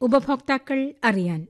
ഉപഭോക്താക്കൾ അറിയാൻ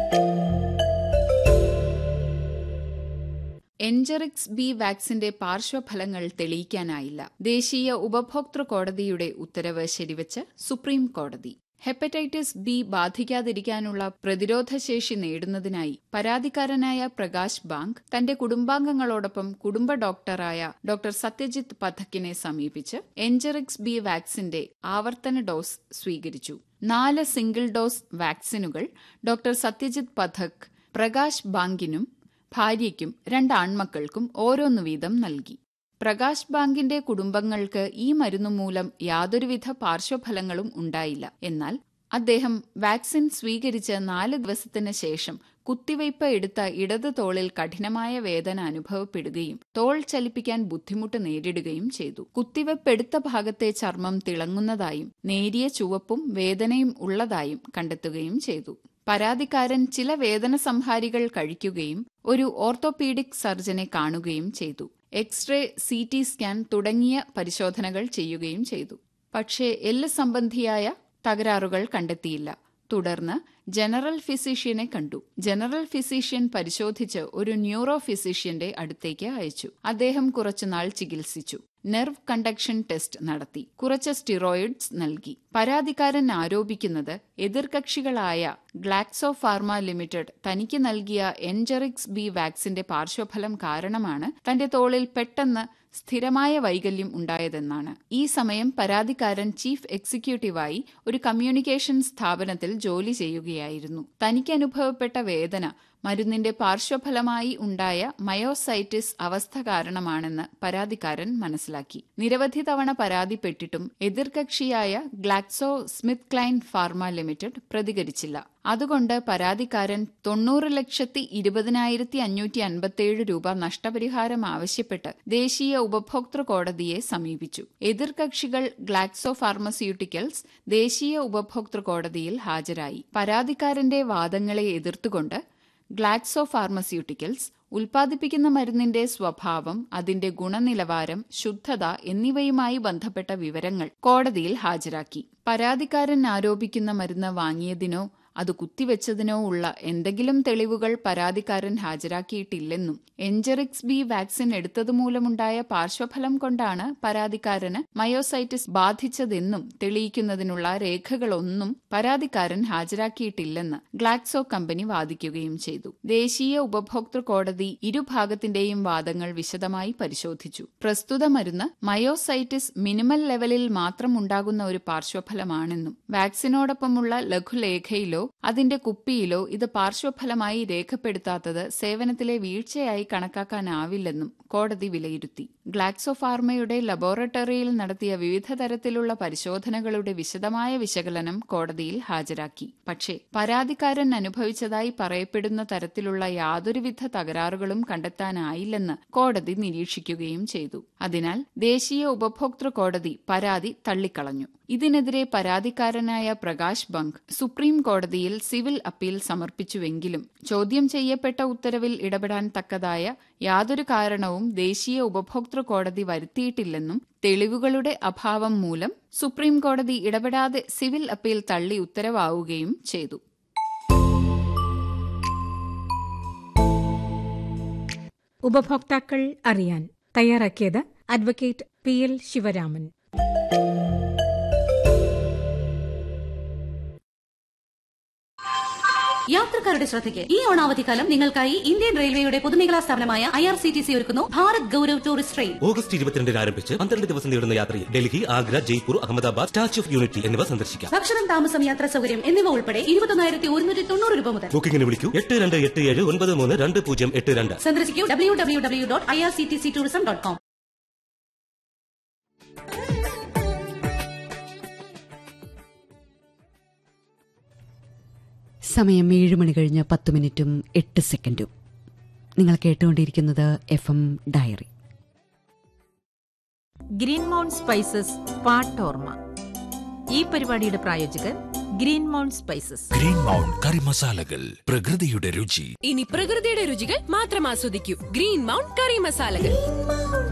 എൻജറിക്സ് ബി വാക്സിന്റെ പാർശ്വഫലങ്ങൾ തെളിയിക്കാനായില്ല ദേശീയ ഉപഭോക്തൃ കോടതിയുടെ ഉത്തരവ് ശരിവച്ച് സുപ്രീം കോടതി ഹെപ്പറ്റൈറ്റിസ് ബി ബാധിക്കാതിരിക്കാനുള്ള പ്രതിരോധശേഷി നേടുന്നതിനായി പരാതിക്കാരനായ പ്രകാശ് ബാങ്ക് തന്റെ കുടുംബാംഗങ്ങളോടൊപ്പം കുടുംബ ഡോക്ടറായ ഡോക്ടർ സത്യജിത്ത് പഥക്കിനെ സമീപിച്ച് എൻജറിക്സ് ബി വാക്സിന്റെ ആവർത്തന ഡോസ് സ്വീകരിച്ചു നാല് സിംഗിൾ ഡോസ് വാക്സിനുകൾ ഡോക്ടർ സത്യജിത്ത് പഥക് പ്രകാശ് ബാങ്കിനും ഭാര്യയ്ക്കും രണ്ട് ആൺമക്കൾക്കും ഓരോന്നു വീതം നൽകി പ്രകാശ് ബാങ്കിന്റെ കുടുംബങ്ങൾക്ക് ഈ മരുന്നു മൂലം യാതൊരുവിധ പാർശ്വഫലങ്ങളും ഉണ്ടായില്ല എന്നാൽ അദ്ദേഹം വാക്സിൻ സ്വീകരിച്ച് നാല് ദിവസത്തിന് ശേഷം കുത്തിവയ്പ് എടുത്ത ഇടത് തോളിൽ കഠിനമായ വേദന അനുഭവപ്പെടുകയും തോൾ ചലിപ്പിക്കാൻ ബുദ്ധിമുട്ട് നേരിടുകയും ചെയ്തു കുത്തിവയ്പ് എടുത്ത ഭാഗത്തെ ചർമ്മം തിളങ്ങുന്നതായും നേരിയ ചുവപ്പും വേദനയും ഉള്ളതായും കണ്ടെത്തുകയും ചെയ്തു പരാതിക്കാരൻ ചില വേദന സംഹാരികൾ കഴിക്കുകയും ഒരു ഓർത്തോപീഡിക് സർജനെ കാണുകയും ചെയ്തു എക്സ്റേ സി ടി സ്കാൻ തുടങ്ങിയ പരിശോധനകൾ ചെയ്യുകയും ചെയ്തു പക്ഷേ എല്ല് സംബന്ധിയായ തകരാറുകൾ കണ്ടെത്തിയില്ല തുടർന്ന് ജനറൽ ഫിസിഷ്യനെ കണ്ടു ജനറൽ ഫിസിഷ്യൻ പരിശോധിച്ച് ഒരു ന്യൂറോ ഫിസിഷ്യന്റെ അടുത്തേക്ക് അയച്ചു അദ്ദേഹം കുറച്ചുനാൾ ചികിത്സിച്ചു നെർവ് കണ്ടക്ഷൻ ടെസ്റ്റ് നടത്തി കുറച്ച് സ്റ്റിറോയിഡ്സ് നൽകി പരാതിക്കാരൻ ആരോപിക്കുന്നത് എതിർകക്ഷികളായ ഗ്ലാക്സോ ഫാർമ ലിമിറ്റഡ് തനിക്ക് നൽകിയ എൻജറിക്സ് ബി വാക്സിന്റെ പാർശ്വഫലം കാരണമാണ് തന്റെ തോളിൽ പെട്ടെന്ന് സ്ഥിരമായ വൈകല്യം ഉണ്ടായതെന്നാണ് ഈ സമയം പരാതിക്കാരൻ ചീഫ് എക്സിക്യൂട്ടീവായി ഒരു കമ്മ്യൂണിക്കേഷൻ സ്ഥാപനത്തിൽ ജോലി ചെയ്യുകയായിരുന്നു തനിക്ക് അനുഭവപ്പെട്ട വേദന മരുന്നിന്റെ പാർശ്വഫലമായി ഉണ്ടായ മയോസൈറ്റിസ് അവസ്ഥ കാരണമാണെന്ന് പരാതിക്കാരൻ മനസ്സിലാക്കി നിരവധി തവണ പരാതിപ്പെട്ടിട്ടും എതിർകക്ഷിയായ Glaxo Smith Kline pharma limited പ്രതികരിച്ചില്ല അതുകൊണ്ട് പരാതിക്കാരൻ തൊണ്ണൂറ് ലക്ഷത്തി ഇരുപതിനായിരത്തി അഞ്ഞൂറ്റി അൻപത്തിയേഴ് രൂപ നഷ്ടപരിഹാരം ആവശ്യപ്പെട്ട് ദേശീയ ഉപഭോക്തൃ കോടതിയെ സമീപിച്ചു എതിർകക്ഷികൾ ഗ്ലാക്സോ ഫാർമസ്യൂട്ടിക്കൽസ് ദേശീയ ഉപഭോക്തൃ കോടതിയിൽ ഹാജരായി പരാതിക്കാരന്റെ വാദങ്ങളെ എതിർത്തുകൊണ്ട് ഗ്ലാക്സോ ഫാർമസ്യൂട്ടിക്കൽസ് ഉൽപ്പാദിപ്പിക്കുന്ന മരുന്നിന്റെ സ്വഭാവം അതിന്റെ ഗുണനിലവാരം ശുദ്ധത എന്നിവയുമായി ബന്ധപ്പെട്ട വിവരങ്ങൾ കോടതിയിൽ ഹാജരാക്കി പരാതിക്കാരൻ ആരോപിക്കുന്ന മരുന്ന് വാങ്ങിയതിനോ അത് കുത്തിവെച്ചതിനോ ഉള്ള എന്തെങ്കിലും തെളിവുകൾ പരാതിക്കാരൻ ഹാജരാക്കിയിട്ടില്ലെന്നും എൻജറിക്സ് ബി വാക്സിൻ എടുത്തതുമൂലമുണ്ടായ പാർശ്വഫലം കൊണ്ടാണ് പരാതിക്കാരന് മയോസൈറ്റിസ് ബാധിച്ചതെന്നും തെളിയിക്കുന്നതിനുള്ള രേഖകളൊന്നും പരാതിക്കാരൻ ഹാജരാക്കിയിട്ടില്ലെന്ന് ഗ്ലാക്സോ കമ്പനി വാദിക്കുകയും ചെയ്തു ദേശീയ ഉപഭോക്തൃ കോടതി ഇരുഭാഗത്തിന്റെയും വാദങ്ങൾ വിശദമായി പരിശോധിച്ചു പ്രസ്തുത മരുന്ന് മയോസൈറ്റിസ് മിനിമൽ ലെവലിൽ മാത്രം ഉണ്ടാകുന്ന ഒരു പാർശ്വഫലമാണെന്നും വാക്സിനോടൊപ്പമുള്ള ലഘുലേഖയിലോ അതിന്റെ കുപ്പിയിലോ ഇത് പാർശ്വഫലമായി രേഖപ്പെടുത്താത്തത് സേവനത്തിലെ വീഴ്ചയായി കണക്കാക്കാനാവില്ലെന്നും കോടതി വിലയിരുത്തി ഗ്ലാക്സോ ഫാർമയുടെ ലബോറട്ടറിയിൽ നടത്തിയ വിവിധ തരത്തിലുള്ള പരിശോധനകളുടെ വിശദമായ വിശകലനം കോടതിയിൽ ഹാജരാക്കി പക്ഷേ പരാതിക്കാരൻ അനുഭവിച്ചതായി പറയപ്പെടുന്ന തരത്തിലുള്ള യാതൊരുവിധ തകരാറുകളും കണ്ടെത്താനായില്ലെന്ന് കോടതി നിരീക്ഷിക്കുകയും ചെയ്തു അതിനാൽ ദേശീയ ഉപഭോക്തൃ കോടതി പരാതി തള്ളിക്കളഞ്ഞു ഇതിനെതിരെ പരാതിക്കാരനായ പ്രകാശ് ബങ്ക് സുപ്രീം കോടതിയിൽ സിവിൽ അപ്പീൽ സമർപ്പിച്ചുവെങ്കിലും ചോദ്യം ചെയ്യപ്പെട്ട ഉത്തരവിൽ ഇടപെടാൻ തക്കതായ യാതൊരു കാരണവും ദേശീയ ഉപഭോക്തൃ കോടതി വരുത്തിയിട്ടില്ലെന്നും തെളിവുകളുടെ അഭാവം മൂലം സുപ്രീം കോടതി ഇടപെടാതെ സിവിൽ അപ്പീൽ തള്ളി ഉത്തരവാവുകയും ചെയ്തു ഉപഭോക്താക്കൾ അറിയാൻ തയ്യാറാക്കിയത് അഡ്വക്കേറ്റ് പി എൽ ശിവരാമൻ യാത്രക്കാരുടെ ശ്രദ്ധയ്ക്ക് ഈ ഓണാവധിക്കാലം നിങ്ങൾക്കായി ഇന്ത്യൻ റെയിൽവേയുടെ പൊതുമേഖലാ സ്ഥാപനമായ I R C T C ഒരുക്കുന്നു Bharat Gaurav tourist train August ഇരുപത്തിരണ്ടിന് ആരംഭിച്ച് പന്ത്രണ്ട് ദിവസം നീളുന്ന യാത്രയിൽ Delhi Agra Jaipur Ahmedabad statue of unity എന്നിവ സന്ദർശിക്കാം ഭക്ഷണം താമസം യാത്രാ സൗകര്യം എന്നിവ ഉൾപ്പെടെ ഇരുപത്തൊന്നായിരത്തി ഒരുന്നൂറ്റി തൊണ്ണൂറ് രൂപ മുതൽ ബുക്കിംഗിന് വിളിക്കൂ എട്ട് രണ്ട് എട്ട് ഏഴ് ഒൻപത് മൂന്ന് രണ്ട് പൂജ്യം എട്ട് രണ്ട് സന്ദർശിക്കൂ W W W dot I R C T C tourism dot com സമയം ഏഴ് മണി കഴിഞ്ഞ് പത്ത് മിനിറ്റും എട്ട് സെക്കൻഡും നിങ്ങൾ കേട്ടുകൊണ്ടിരിക്കുന്നത് F M diary green mount spices പാട്ടോർമ ഈ പരിപാടിയുടെ പ്രായോജകർ green mount spices green mount curry മസാലകൾ പ്രകൃതിയുടെ രുചി ഇനി പ്രകൃതിയുടെ രുചികൾ മാത്രം ആസ്വദിക്കൂ ഗ്രീൻ മൗണ്ട് കറി മസാലകൾ